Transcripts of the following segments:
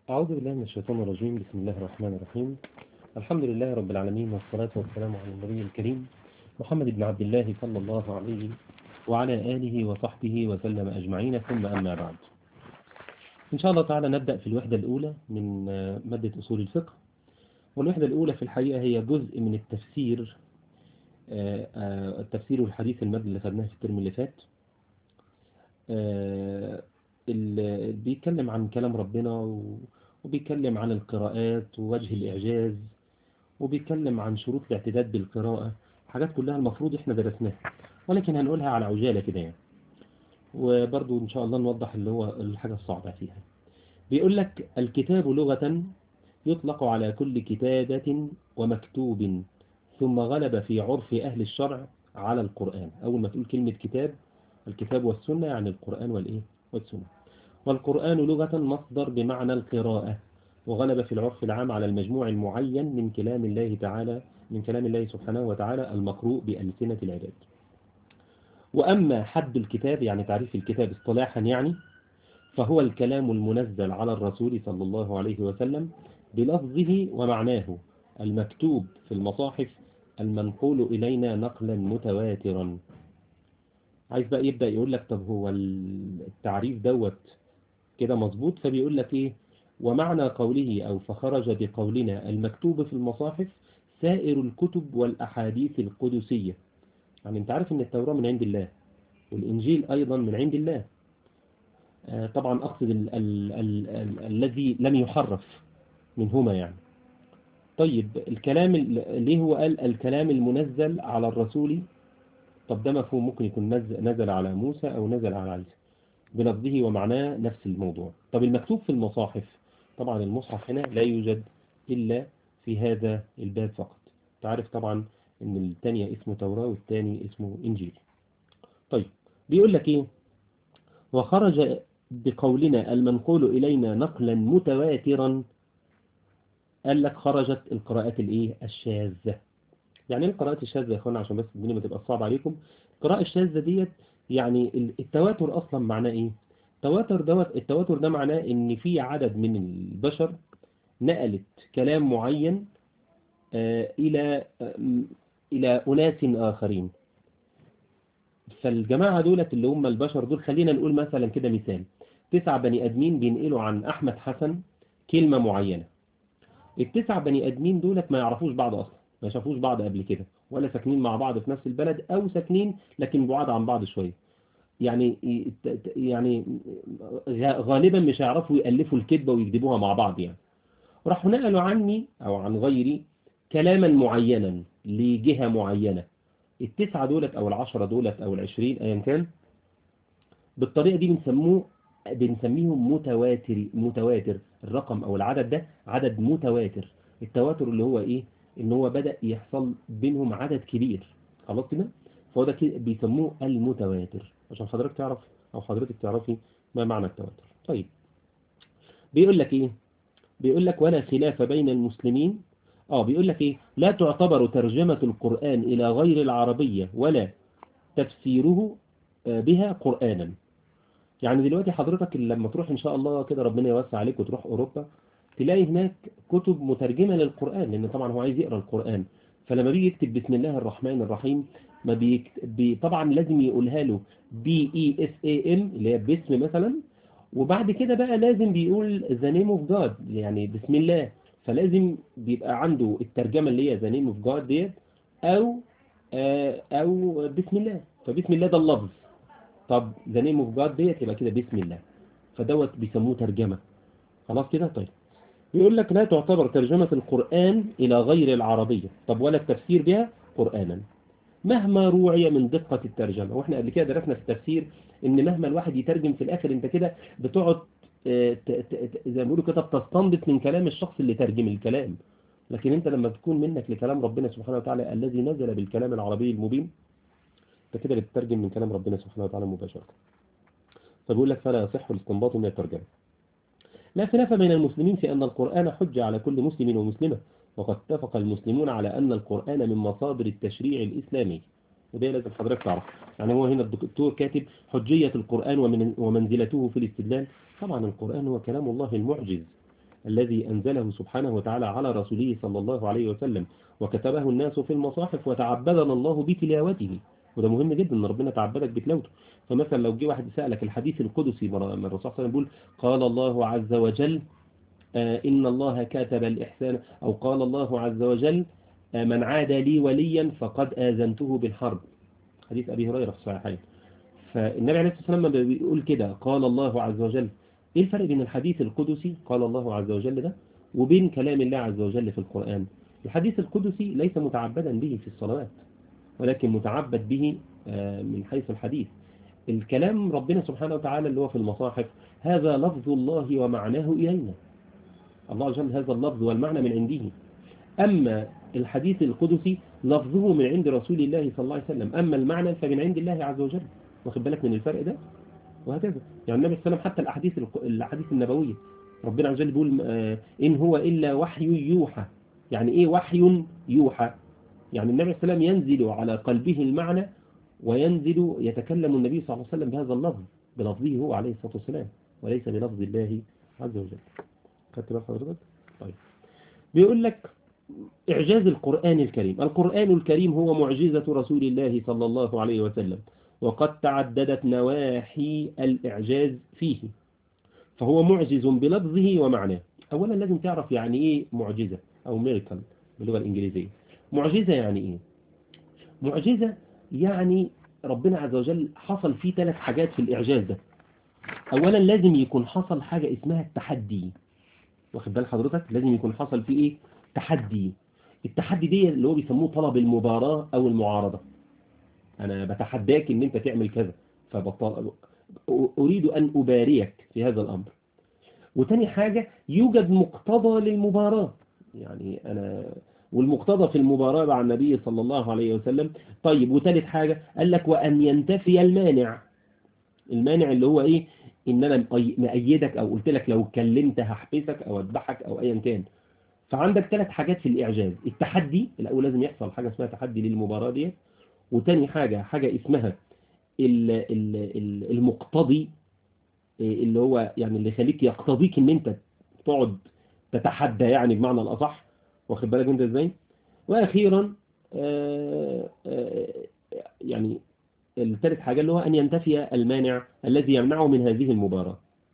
أعوذ بالله من الشيطان الرجيم بسم الله الرحمن الرحيم الحمد لله رب العالمين والصلاة والسلام على النبي الكريم محمد بن عبد الله صلى الله عليه وعلى آله وصحبه وسلم أجمعين ثم أما بعد إن شاء الله تعالى نبدأ في الوحدة الأولى من مادة أصول الفقه والوحدة الأولى في الحقيقة هي جزء من التفسير التفسير والحديث المبني اللي خدناه في الترم اللي فات اللي بيتكلم عن كلام ربنا وبيتكلم عن القراءات ووجه الإعجاز وبيتكلم عن شروط الاعتداد بالقراءة حاجات كلها المفروض احنا درسناها ولكن هنقولها على عجالة كده يعني وبرضو إن شاء الله نوضح اللي هو الحاجة الصعبة فيها بيقول لك الكتاب لغة يطلق على كل كتابة ومكتوب ثم غلب في عرف أهل الشرع على القرآن أول ما تقول كلمة كتاب الكتاب والسنة يعني القرآن والإيه والسنة والقرآن لغة مصدر بمعنى القراءة وغلب في العرف العام على المجموع المعين من كلام الله تعالى من كلام الله سبحانه وتعالى المقروء بألسنة العباد وأما حد الكتاب يعني تعريف الكتاب اصطلاحا يعني فهو الكلام المنزل على الرسول صلى الله عليه وسلم بلفظه ومعناه المكتوب في المصاحف المنقول إلينا نقلا متواترا عايز بقى يبدأ يقول لك طب هو التعريف دوت كده مظبوط فبيقول لك ايه ومعنى قوله او فخرج بقولنا المكتوب في المصاحف سائر الكتب والأحاديث القدسية يعني انت عارف ان التوراة من عند الله والإنجيل أيضا من عند الله آه طبعا أقصد ال ال ال ال الذي لم يحرف منهما يعني طيب الكلام ليه هو قال الكلام المنزل على الرسول طب ده مفهوم ممكن يكون نزل على موسى أو نزل على عيسى بلفظه ومعناه نفس الموضوع طب المكتوب في المصاحف طبعا المصحف هنا لا يوجد إلا في هذا الباب فقط تعرف طبعا ان الثانية اسمه توراة والثاني اسمه إنجيل طيب بيقول لك ايه وخرج بقولنا المنقول إلينا نقلا متواترا قال لك خرجت القراءات الايه الشاذة يعني ايه القراءات الشاذة يا اخوانا عشان بس الدنيا ما تبقى صعبة عليكم القراءة الشاذة ديت يعني التواتر اصلا معناه ايه التواتر دوت التواتر ده معناه ان في عدد من البشر نقلت كلام معين آه الى آه الى اناس اخرين فالجماعة دولت اللي هم البشر دول خلينا نقول مثلا كده مثال تسعة بني ادمين بينقلوا عن احمد حسن كلمة معينة التسعة بني ادمين دولت ما يعرفوش بعض اصلا ما شافوش بعض قبل كده ولا ساكنين مع بعض في نفس البلد او ساكنين لكن بعاد عن بعض شوية يعني يعني غالبا مش هيعرفوا يألفوا الكذبة ويكذبوها مع بعض يعني راحوا نقلوا عني او عن غيري كلاما معينا لجهة معينة التسعة دولت او العشرة دولت او العشرين ايا كان بالطريقة دي بنسموه بنسميهم متواتر متواتر الرقم او العدد ده عدد متواتر التواتر اللي هو ايه ان هو بدأ يحصل بينهم عدد كبير خلاص كده فهو ده بيسموه المتواتر عشان حضرتك تعرف او حضرتك تعرفي ما معنى التواتر طيب بيقول لك ايه بيقول لك ولا خلاف بين المسلمين اه بيقول لك ايه لا تعتبر ترجمة القرآن الى غير العربية ولا تفسيره بها قرآنا يعني دلوقتي حضرتك لما تروح ان شاء الله كده ربنا يوسع عليك وتروح اوروبا تلاقي هناك كتب مترجمة للقرآن لأن طبعا هو عايز يقرأ القرآن فلما بيجي يكتب بسم الله الرحمن الرحيم ما بيكت... بي... طبعا لازم يقولها له بي اي اس اي ام اللي هي باسم مثلا وبعد كده بقى لازم بيقول ذا نيم اوف جاد يعني بسم الله فلازم بيبقى عنده الترجمة اللي هي ذا نيم اوف جاد ديت او آه او بسم الله فبسم الله ده اللفظ طب ذا نيم اوف جاد ديت يبقى كده بسم الله فدوت بيسموه ترجمة خلاص كده طيب بيقول لك لا تعتبر ترجمة القرآن إلى غير العربية طب ولا التفسير بها قرآنا مهما روعي من دقة الترجمة واحنا قبل كده درسنا في التفسير ان مهما الواحد يترجم في الاخر انت كده بتقعد زي ما بيقولوا كده بتستنبط من كلام الشخص اللي ترجم الكلام لكن انت لما تكون منك لكلام ربنا سبحانه وتعالى الذي نزل بالكلام العربي المبين انت كده بتترجم من كلام ربنا سبحانه وتعالى مباشرة فبيقول لك فلا يصح الاستنباط من الترجمة لا خلاف بين المسلمين في أن القرآن حجة على كل مسلم ومسلمة وقد اتفق المسلمون على أن القرآن من مصادر التشريع الإسلامي وده لازم حضرتك تعرف يعني هو هنا الدكتور كاتب حجية القرآن ومن ومنزلته في الاستدلال طبعا القرآن هو كلام الله المعجز الذي أنزله سبحانه وتعالى على رسوله صلى الله عليه وسلم وكتبه الناس في المصاحف وتعبدنا الله بتلاوته وده مهم جدا ان ربنا تعبدك بتلاوته فمثلا لو جه واحد سألك الحديث القدسي من الرسول صلى الله عليه وسلم بيقول قال الله عز وجل آه إن الله كتب الإحسان أو قال الله عز وجل آه من عاد لي وليا فقد آذنته بالحرب حديث أبي هريرة في الصحيحين فالنبي عليه الصلاة والسلام لما بيقول كده قال الله عز وجل إيه الفرق بين الحديث القدسي قال الله عز وجل ده وبين كلام الله عز وجل في القرآن الحديث القدسي ليس متعبدا به في الصلوات ولكن متعبد به من حيث الحديث الكلام ربنا سبحانه وتعالى اللي هو في المصاحف هذا لفظ الله ومعناه إلينا الله عز وجل هذا اللفظ والمعنى من عنده أما الحديث القدسي لفظه من عند رسول الله صلى الله عليه وسلم أما المعنى فمن عند الله عز وجل واخد بالك من الفرق ده وهكذا يعني النبي صلى الله عليه وسلم حتى الأحاديث الأحاديث النبوية ربنا عز وجل بيقول إن هو إلا وحي يوحى يعني إيه وحي يوحى يعني النبي صلى الله عليه وسلم ينزل على قلبه المعنى وينزل يتكلم النبي صلى الله عليه وسلم بهذا اللفظ بلفظه هو عليه الصلاة والسلام وليس بلفظ الله عز وجل خدت بال حضرتك طيب بيقول لك إعجاز القرآن الكريم القرآن الكريم هو معجزة رسول الله صلى الله عليه وسلم وقد تعددت نواحي الإعجاز فيه فهو معجز بلفظه ومعناه أولا لازم تعرف يعني إيه معجزة أو ميريكل باللغة الإنجليزية معجزة يعني إيه معجزة يعني ربنا عز وجل حصل فيه ثلاث حاجات في الإعجاز ده أولا لازم يكون حصل حاجة اسمها التحدي واخد بال حضرتك لازم يكون حصل فيه إيه تحدي التحدي دي اللي هو بيسموه طلب المباراة أو المعارضة أنا بتحداك إن أنت تعمل كذا فبطل أريد أن أباريك في هذا الأمر وتاني حاجة يوجد مقتضى للمباراة يعني أنا والمقتضى في المباراة مع النبي صلى الله عليه وسلم طيب وثالث حاجة قال لك وأن ينتفي المانع المانع اللي هو إيه إن أنا مأيدك أو قلت لك لو اتكلمت هحبسك أو أذبحك أو أيا كان فعندك ثلاث حاجات في الإعجاز التحدي الأول لازم يحصل حاجة اسمها تحدي للمباراة دي وتاني حاجة حاجة اسمها المقتضي اللي هو يعني اللي يخليك يقتضيك ان انت تقعد تتحدى يعني بمعنى الأصح واخد بالك انت ازاي واخيرا آآ آآ يعني الثالث حاجة اللي هو أن ينتفي المانع الذي يمنعه من هذه المباراة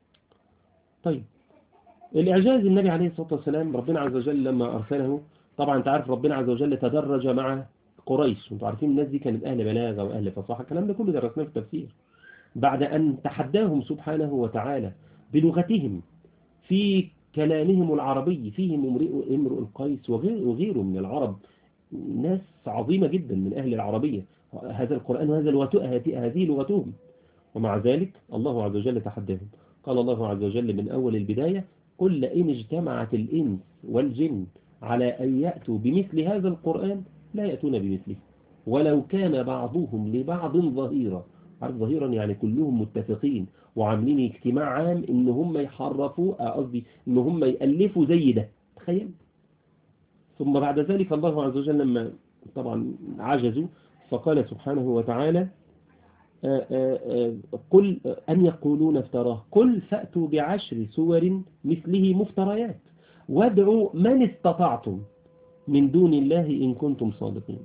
طيب الإعجاز النبي عليه الصلاة والسلام ربنا عز وجل لما أرسله طبعا انت عارف ربنا عز وجل تدرج مع قريش وانتوا عارفين الناس دي كانت أهل بلاغة وأهل فصاحة الكلام ده كله درسناه في التفسير بعد أن تحداهم سبحانه وتعالى بلغتهم في كلامهم العربي فيهم امرئ امرؤ القيس وغيره من العرب ناس عظيمة جدا من أهل العربية هذا القرآن وهذا هذه لغتهم ومع ذلك الله عز وجل تحداهم قال الله عز وجل من أول البداية قل لئن اجتمعت الإنس والجن على أن يأتوا بمثل هذا القرآن لا يأتون بمثله ولو كان بعضهم لبعض ظهيرا عارف ظهيرا يعني كلهم متفقين وعاملين اجتماع عام ان هم يحرفوا قصدي ان هم يألفوا زي ده تخيل ثم بعد ذلك الله عز وجل لما طبعا عجزوا فقال سبحانه وتعالى آآ آآ قل أن يقولون افتراه قل فأتوا بعشر سور مثله مفتريات وادعوا من استطعتم من دون الله إن كنتم صادقين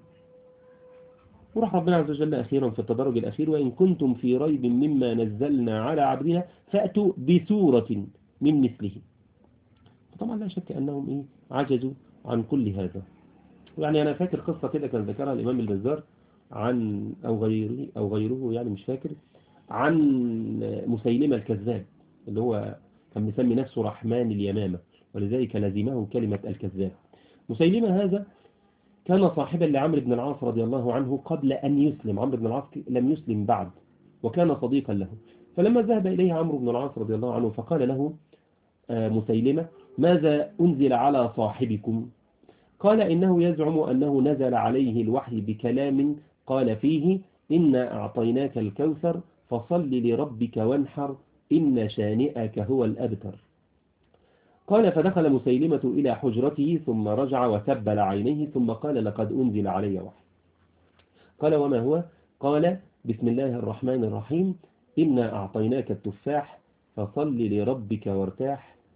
وراح ربنا عز وجل أخيرا في التدرج الأخير وإن كنتم في ريب مما نزلنا على عبدنا فأتوا بسورة من مثله طبعا لا شك أنهم إيه عجزوا عن كل هذا يعني أنا فاكر قصة كده كان ذكرها الإمام البزار عن أو غيره أو غيره يعني مش فاكر عن مسيلمة الكذاب اللي هو كان مسمي نفسه رحمن اليمامة ولذلك لزمه كلمة الكذاب مسيلمة هذا كان صاحبا لعمرو بن العاص رضي الله عنه قبل أن يسلم عمرو بن العاص لم يسلم بعد وكان صديقا له فلما ذهب إليه عمرو بن العاص رضي الله عنه فقال له مسيلمة ماذا أنزل على صاحبكم قال إنه يزعم أنه نزل عليه الوحي بكلام قال فيه إنا أعطيناك الكوثر فصل لربك وانحر إن شانئك هو الأبتر قال فدخل مسيلمة إلى حجرته ثم رجع وتبل عينيه ثم قال لقد أنزل علي وحي قال وما هو قال بسم الله الرحمن الرحيم إنا أعطيناك التفاح فصل لربك وارتاح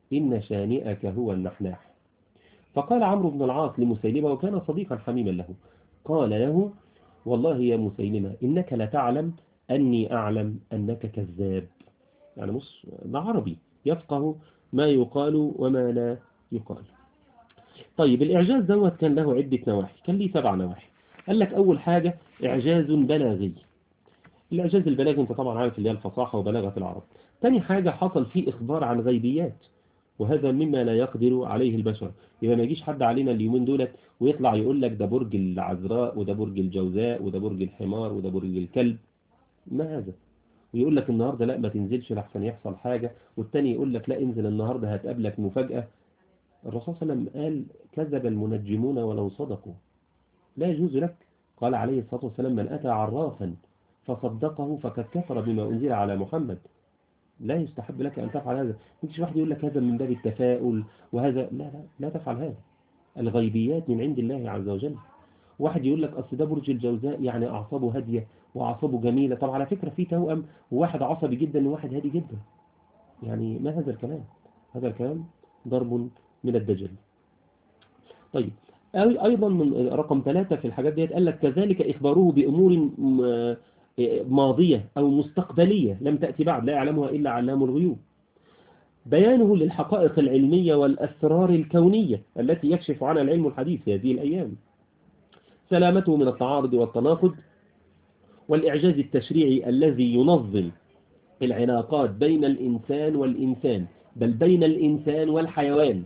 إن شانئك هو النحناح فقال عمرو بن العاص لمسيلمة وكان صديقا حميما له قال له والله يا مسيلمة إنك لتعلم أني أعلم أنك كذاب يعني مص ده عربي يفقه ما يقال وما لا يقال طيب الإعجاز دوت كان له عدة نواحي كان ليه سبع نواحي قال لك أول حاجة إعجاز بلاغي الإعجاز البلاغي أنت طبعا عارف اللي هي الفصاحة وبلاغة العرب تاني حاجة حصل فيه إخبار عن غيبيات وهذا مما لا يقدر عليه البشر يبقى ما يجيش حد علينا اليومين دولت ويطلع يقول لك ده برج العذراء وده برج الجوزاء وده برج الحمار وده برج الكلب ما هذا ويقول لك النهاردة لا ما تنزلش لحسن يحصل حاجة والتاني يقول لك لا انزل النهاردة هتقابلك مفاجأة الرسول صلى الله عليه وسلم قال كذب المنجمون ولو صدقوا لا يجوز لك قال عليه الصلاة والسلام من أتى عرافا فصدقه فقد كفر بما أنزل على محمد لا يستحب لك أن تفعل هذا مش واحد يقول لك هذا من باب التفاؤل وهذا لا لا لا تفعل هذا الغيبيات من عند الله عز وجل واحد يقول لك أصل ده برج الجوزاء يعني أعصابه هادية وأعصابه جميلة طب على فكرة في توأم وواحد عصبي جدا وواحد هادي جدا يعني ما هذا الكلام هذا الكلام ضرب من الدجل طيب أيضا من رقم ثلاثة في الحاجات ديت قال لك كذلك إخباره بأمور ماضية أو مستقبلية لم تأتي بعد لا يعلمها إلا علام الغيوب بيانه للحقائق العلمية والأسرار الكونية التي يكشف عنها العلم الحديث في هذه الأيام سلامته من التعارض والتناقض والإعجاز التشريعي الذي ينظم العلاقات بين الإنسان والإنسان بل بين الإنسان والحيوان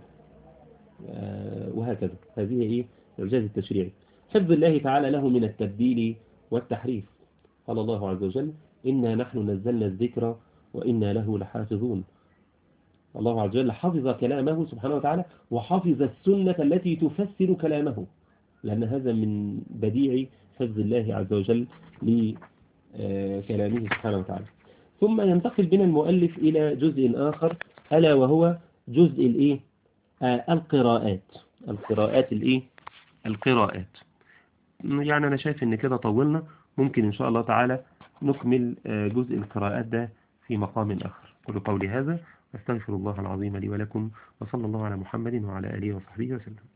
وهكذا هذه هي الإعجاز التشريعي حفظ الله تعالى له من التبديل والتحريف قال الله عز وجل إنا نحن نزلنا الذكر وإنا له لحافظون الله عز وجل حفظ كلامه سبحانه وتعالى وحفظ السنة التي تفسر كلامه لأن هذا من بديع حفظ الله عز وجل لكلامه سبحانه وتعالى ثم ينتقل بنا المؤلف إلى جزء آخر ألا وهو جزء الإيه آه القراءات القراءات الإيه القراءات يعني أنا شايف إن كده طولنا ممكن إن شاء الله تعالى نكمل جزء القراءات ده في مقام آخر قل قولي هذا أستغفر الله العظيم لي ولكم وصلى الله على محمد وعلى آله وصحبه وسلم